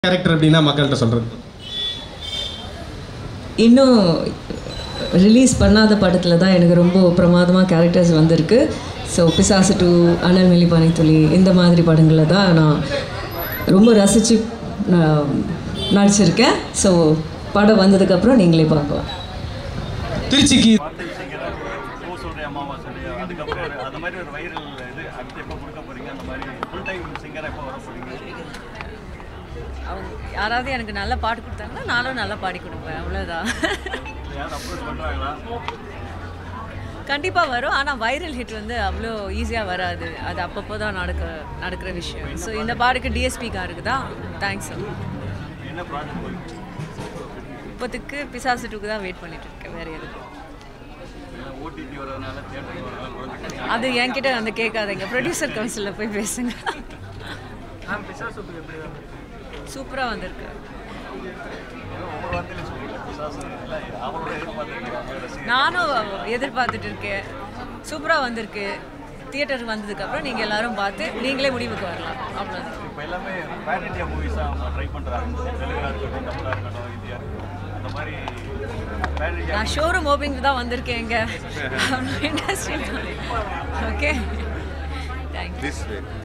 character அப்படின்னா மக்கள்கிட்ட சொல்றது இன்னும் ரிலீஸ் பண்ணாத படத்தில் தான் எனக்கு ரொம்ப பிரமாதமாக கேரக்டர்ஸ் வந்திருக்கு ஸோ பிசாசு டூ அனல் மெலி பனித்துளி இந்த மாதிரி படங்களில் தான் நான் ரொம்ப ரசித்து நடிச்சிருக்கேன் ஸோ படம் வந்ததுக்கப்புறம் நீங்களே பார்க்கலாம் திருச்சிக்கு ஓ சொல்கிறேன் அம்மாவா சொல்லி அதுக்கப்புறம் ஒரு- அந்த மாதிரி ஒரு வைரல் இது அடுத்து எப்போ கொடுக்க போறீங்க அந்த மாதிரி ஃபுல் டைம் சிங்கர் எப்போ வர போறீங்க அவங்க யாராவது எனக்கு நல்ல பாட்டு கொடுத்தாங்கன்னா நானும் நல்லா பாடி கொடுப்பேன் அவ்வளோதான் இல்லை யாரும் அப்ரோச் பண்ணுறாங்களா கண்டிப்பாக வரும் ஆனால் வைரல் ஹிட் வந்து அவ்வளோ ஈஸியாக வராது அது அப்பப்போ தான் நடக்க நடக்கிற விஷயம் ஸோ இந்த பாட்டுக்கு டிஎஸ்பி காருக்கு தான் தேங்க்ஸ் என்ன ப்ராஜெக்ட் போயிட்டு இப்போத்துக்கு பிசாசு டூக்கு தான் வெயிட் பண்ணிட்டு இருக்கேன் வேறு எதுக்கும் ஓடிடி வரதுனால தியேட்டருக்கு வரதுனால குறைஞ்சிட்டு அது என்கிட்ட வந்து கேட்காதீங்க ப்ரொடியூசர் கவுன்சிலில் போய் பேசுங்க சூப்பராக வந்திருக்கு ஒவ்வொரு வார்த்தையிலும் சொல்லுங்க பிசாசு இல்லை அவரோட எதிர்பார்த்துருக்கீங்க நானும் எதிர்பார்த்துட்டு இருக்கேன் சூப்பராக வந்திருக்கு தியேட்டருக்கு வந்ததுக்கப்புறம் நீங்கள் எல்லாரும் பார்த்து நீங்களே முடிவுக்கு வரலாம் அவ்வளோதான் இப்போ எல்லாமே பேன் இண்டியா மூவிஸாக அவங்க ட்ரை பண்ணுறாங்க தெலுங்கா இருக்கட்டும் தமிழாக இருக்கட்டும் இந்தியா இருக்கட்டும் அந்த மாதிரி பேன் இண்டியா நான் ஷோரூம் ஓப்பனிங் தான் வந்திருக்கேன் இங்கே இண்டஸ்ட்ரி ஓகே தேங்க்யூ